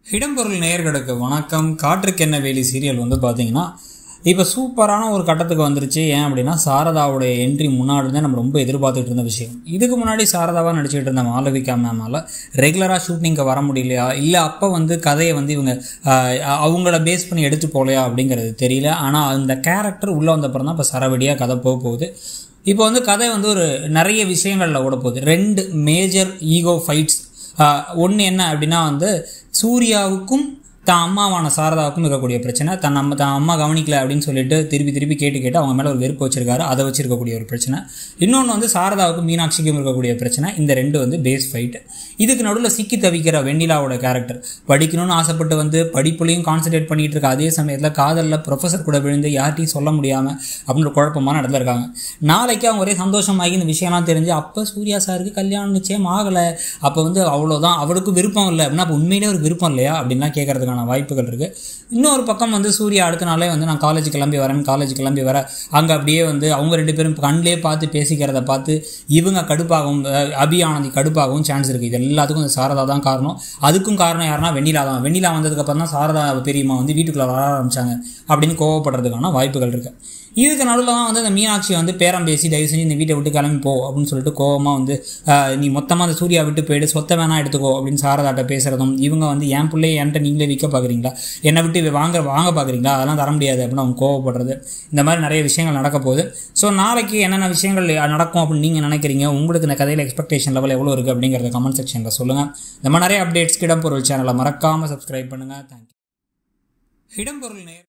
இடம்பொருள் நேயர்களுக்கு வணக்கம் காற்றுக்கு என்ன வேலி சீரியல் வந்து பார்த்தீங்கன்னா இப்போ சூப்பரான ஒரு கட்டத்துக்கு வந்துருச்சு ஏன் அப்படின்னா சாரதாவுடைய என்ட்ரி முன்னாடி தான் நம்ம ரொம்ப எதிர்பார்த்துட்டு இருந்த விஷயம் இதுக்கு முன்னாடி சாரதாவாக நடிச்சுட்டு இருந்த மாளவிகா மேமால் ரெகுலராக ஷூட்டிங்க்கு வர முடியலையா இல்லை அப்போ வந்து கதையை வந்து இவங்க ஆஹ், அவங்கள பேஸ் பண்ணி எடுத்து போகலையா அப்படிங்கிறது தெரியல ஆனால் அந்த கேரக்டர் உள்ளே வந்தப்புறம் தான் இப்போ சரவடியாக கதை போக போகுது இப்போ வந்து கதை வந்து ஒரு நிறைய விஷயங்களில் ஓட போகுது ரெண்டு மேஜர் ஈகோ ஃபைட்ஸ் ஒன்று என்ன அப்படின்னா வந்து சூர்யாவுக்கும் தான் அம்மாவான சாரதாவுக்கும் இருக்கக்கூடிய பிரச்சனை தன் நம்ம தான் அம்மா கவனிக்கல அப்படின்னு சொல்லிட்டு திருப்பி திருப்பி கேட்டு கேட்டு அவங்க மேலே ஒரு வெறுப்பு வச்சிருக்காரு அதை வச்சிருக்கக்கூடிய ஒரு பிரச்சனை இன்னொன்று வந்து சாரதாவுக்கும் மீனாட்சிக்கும் இருக்கக்கூடிய பிரச்சனை இந்த ரெண்டு வந்து பேஸ் ஃபைட் இதுக்கு நடுவில் சிக்கி தவிக்கிற வெண்ணிலாவோட கேரக்டர் படிக்கணும்னு ஆசைப்பட்டு வந்து படிப்புலையும் கான்சென்ட்ரேட் பண்ணிட்டு இருக்க அதே சமயத்தில் காதலில் ப்ரொஃபஸர் கூட விழுந்து யார்ட்டையும் சொல்ல முடியாமல் அப்படின்ற குழப்பமான இடத்துல இருக்காங்க நாளைக்கு அவங்க ஒரே சந்தோஷமாகி இந்த விஷயம்லாம் தெரிஞ்சு அப்போ சூர்யா சாருக்கு கல்யாணம் நிச்சயம் ஆகலை அப்போ வந்து அவ்வளோதான் அவளுக்கு விருப்பம் இல்லை அப்படின்னா அப்போ உண்மையிலே ஒரு விருப்பம் இல்லையா அப்படின்லாம் கேட்கறதுக்கான வாய்ப்புகள் இருக்குது இன்னொரு பக்கம் வந்து சூர்யா அடுத்த நாளே வந்து நான் காலேஜ் கிளம்பி வரேன் காலேஜ் கிளம்பி வர அங்கே அப்படியே வந்து அவங்க ரெண்டு பேரும் கண்ணிலே பார்த்து பேசிக்கிறத பார்த்து இவங்க கடுப்பாகவும் அஹ், அபி ஆனந்தி கடுப்பாகவும் சான்ஸ் இருக்குது இது எல்லாத்துக்கும் இந்த சாரதா தான் காரணம் அதுக்கும் காரணம் யாருன்னா வெண்ணிலா தான் வெண்ணிலா வந்ததுக்கப்புறம் தான் சாரதா பெரியம்மா வந்து வீட்டுக்குள்ளே வர ஆரம்பிச்சாங்க அப்படின்னு கோவப்படுறதுக்கான வாய்ப்புகள் இருக்குது இதுக்கு நடுவில் தான் வந்து அந்த மீனாட்சி வந்து பேரம் பேசி தயவு செஞ்சு இந்த வீட்டை விட்டு கிளம்பி போ அப்படின்னு சொல்லிட்டு கோவமாக வந்து ஆஹ், நீ மொத்தமாக அந்த சூர்யா விட்டு போயிடு சொத்தை வேணா எடுத்துக்கோ அப்படின்னு சாரதாட்ட பேசுகிறதும் இவங்க வந்து என் பிள்ளைய என்கிட்ட நீங்களே விற்க பார்க்குறீங்களா என்னை விட்டு இவ வாங்க வாங்க பார்க்குறீங்களா அதெல்லாம் தர முடியாது அப்படின்னு அவங்க கோவப்படுறது இந்த மாதிரி நிறைய விஷயங்கள் நடக்க போகுது ஸோ நாளைக்கு என்னென்ன விஷயங்கள் நடக்கும் அப்படின்னு நீங்கள் நினைக்கிறீங்க உங்களுக்கு இந்த கதையில் எக்ஸ்பெக்டேஷன் லெவல் எவ்வளோ இருக்குது அப்படிங்கிறத கமெண்ட் செக்ஷனில் சொல்லுங்கள் இந்த மாதிரி நிறைய அப்டேட்ஸ்க்கு இடம்பொருள் சேனலை மறக்காமல் சப்ஸ்கிரைப் பண்ணுங்கள் தேங்க்யூ இடம்பொருள் நேர்